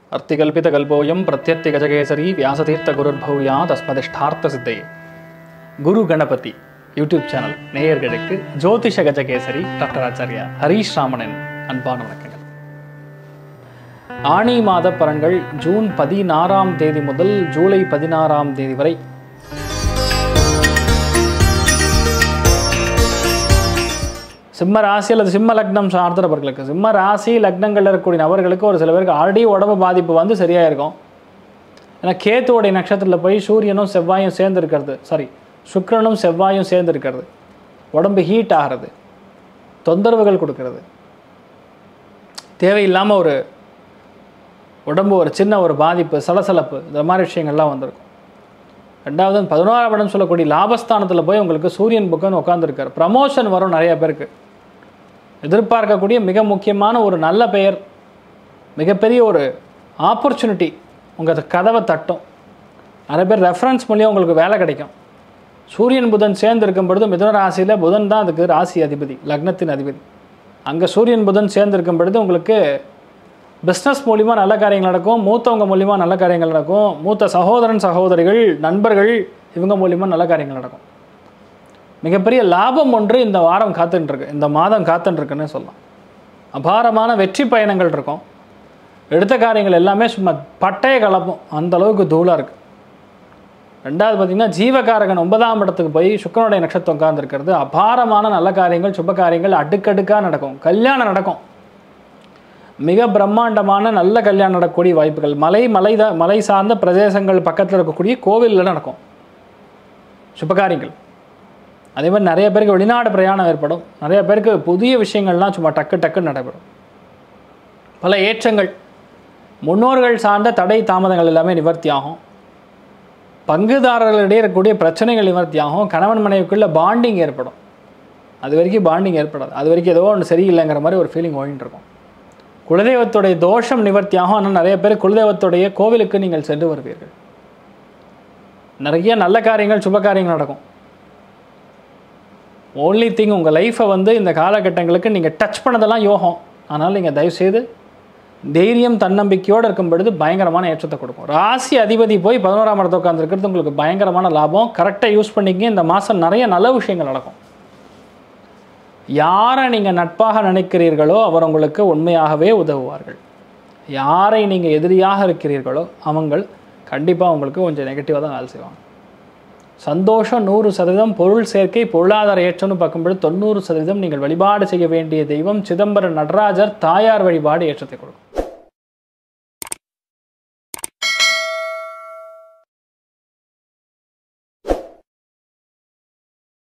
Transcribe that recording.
அர்த்திகல்பிதகல்போயம் பிரத்யர்த்திகஜகேசரி வியாசதீர்த்த குருர்பௌயா தஸ்மதிஷ்டார்த்த சித்தையே குரு கணபதி யூடியூப் சேனல் நேயர்களுக்கு ஜோதிஷ கஜகேசரி டாக்டர் ஆச்சாரியா ஹரீஷ் ராமனின் அன்பான வணக்கங்கள் ஆணி மாத பலன்கள் ஜூன் பதினாறாம் தேதி முதல் ஜூலை பதினாறாம் தேதி வரை சிம்ம ராசி அல்லது சிம்ம லக்னம் சார்ந்த நபர்களுக்கு சிம்ம ராசி லக்னங்களில் இருக்கக்கூடிய நபர்களுக்கு ஒரு சில பேருக்கு ஆல்ரெடி உடம்பு பாதிப்பு வந்து சரியாக இருக்கும் ஏன்னா கேத்துவோடைய நட்சத்திரத்தில் போய் சூரியனும் செவ்வாயும் சேர்ந்து இருக்கிறது சாரி சுக்கிரனும் செவ்வாயும் சேர்ந்து இருக்கிறது உடம்பு ஹீட் ஆகிறது தொந்தரவுகள் கொடுக்கறது தேவையில்லாமல் ஒரு உடம்பு ஒரு சின்ன ஒரு பாதிப்பு சலசலப்பு இந்த மாதிரி விஷயங்கள்லாம் வந்திருக்கும் ரெண்டாவது பதினோராம் இடம் சொல்லக்கூடிய லாபஸ்தானத்தில் போய் உங்களுக்கு சூரியன் புக்கன் உட்காந்துருக்கார் ப்ரமோஷன் வரும் நிறைய பேருக்கு எதிர்பார்க்கக்கூடிய மிக முக்கியமான ஒரு நல்ல பெயர் மிகப்பெரிய ஒரு ஆப்பர்ச்சுனிட்டி உங்கள் கதவை தட்டும் நிறைய பேர் ரெஃபரன்ஸ் மூலியம் உங்களுக்கு வேலை கிடைக்கும் சூரியன் புதன் சேர்ந்து இருக்கும் பொழுது மிதுன ராசியில் புதன் தான் அதுக்கு ராசி அதிபதி லக்னத்தின் அதிபதி அங்கே சூரியன் புதன் சேர்ந்து இருக்கும் பொழுது உங்களுக்கு பிஸ்னஸ் மூலிமா நல்ல காரியங்கள் நடக்கும் மூத்தவங்க மூலிமா நல்ல காரியங்கள் நடக்கும் மூத்த சகோதரன் சகோதரிகள் நண்பர்கள் இவங்க மூலிமா நல்ல காரியங்கள் நடக்கும் மிகப்பெரிய லாபம் ஒன்று இந்த வாரம் காத்துட்டுருக்கு இந்த மாதம் காத்துட்டுருக்குன்னு சொல்லலாம் அபாரமான வெற்றி பயணங்கள் இருக்கும் எடுத்த காரியங்கள் எல்லாமே சும்மா பட்டைய கலப்பும் அந்த அளவுக்கு தூளாக இருக்குது ரெண்டாவது பார்த்திங்கன்னா ஜீவகாரகன் ஒன்பதாம் இடத்துக்கு போய் சுக்கரனுடைய நட்சத்திரம் உட்கார்ந்துருக்கிறது அபாரமான நல்ல காரியங்கள் சுப காரியங்கள் அடுக்கடுக்காக நடக்கும் கல்யாணம் நடக்கும் மிக பிரம்மாண்டமான நல்ல கல்யாணம் நடக்கக்கூடிய வாய்ப்புகள் மலை மலை த மலை சார்ந்த பிரதேசங்கள் பக்கத்தில் இருக்கக்கூடிய கோவிலில் நடக்கும் சுபகாரியங்கள் அதே மாதிரி நிறைய பேருக்கு வெளிநாடு பிரயாணம் ஏற்படும் நிறைய பேருக்கு புதிய விஷயங்கள்லாம் சும்மா டக்கு டக்குன்னு நடைபெறும் பல ஏற்றங்கள் முன்னோர்கள் சார்ந்த தடை தாமதங்கள் எல்லாமே நிவர்த்தி ஆகும் பங்குதாரர்களிடையே இருக்கக்கூடிய பிரச்சனைகள் நிவர்த்தி ஆகும் கணவன் மனைவிக்குள்ள பாண்டிங் ஏற்படும் அது வரைக்கும் பாண்டிங் ஏற்படாது அது வரைக்கும் ஏதோ ஒன்று சரியில்லைங்கிற மாதிரி ஒரு ஃபீலிங் ஓடிட்டு இருக்கும் குலதெய்வத்துடைய தோஷம் நிவர்த்தியாகும் ஆனால் நிறைய பேர் குலதெய்வத்துடைய கோவிலுக்கு நீங்கள் சென்று வருவீர்கள் நிறைய நல்ல காரியங்கள் சுப காரியங்கள் நடக்கும் ஓன்லி திங் உங்கள் லைஃப்பை வந்து இந்த காலகட்டங்களுக்கு நீங்கள் டச் பண்ணதெல்லாம் யோகம் ஆனால் நீங்கள் தயவுசெய்து தைரியம் தன்னம்பிக்கையோடு இருக்கும் பொழுது பயங்கரமான ஏற்றத்தை கொடுக்கும் ராசி அதிபதி போய் பதினோராம் இடத்தை உட்காந்துருக்கிறது உங்களுக்கு பயங்கரமான லாபம் கரெக்டாக யூஸ் பண்ணிங்க இந்த மாதம் நிறைய நல்ல விஷயங்கள் நடக்கும் யாரை நீங்கள் நட்பாக நினைக்கிறீர்களோ அவர் உங்களுக்கு உண்மையாகவே உதவுவார்கள் யாரை நீங்கள் எதிரியாக இருக்கிறீர்களோ அவங்கள் கண்டிப்பாக உங்களுக்கு கொஞ்சம் நெகட்டிவாக தான் வேலை செய்வாங்க சந்தோஷம் நூறு சதவீதம் பொருள் சேர்க்கை பொருளாதார ஏற்றம்னு பார்க்கும்பொழுது தொண்ணூறு சதவீதம் நீங்கள் வழிபாடு செய்ய வேண்டிய தெய்வம் சிதம்பரம் நடராஜர் தாயார் வழிபாடு ஏற்றத்தை கொடுக்கும்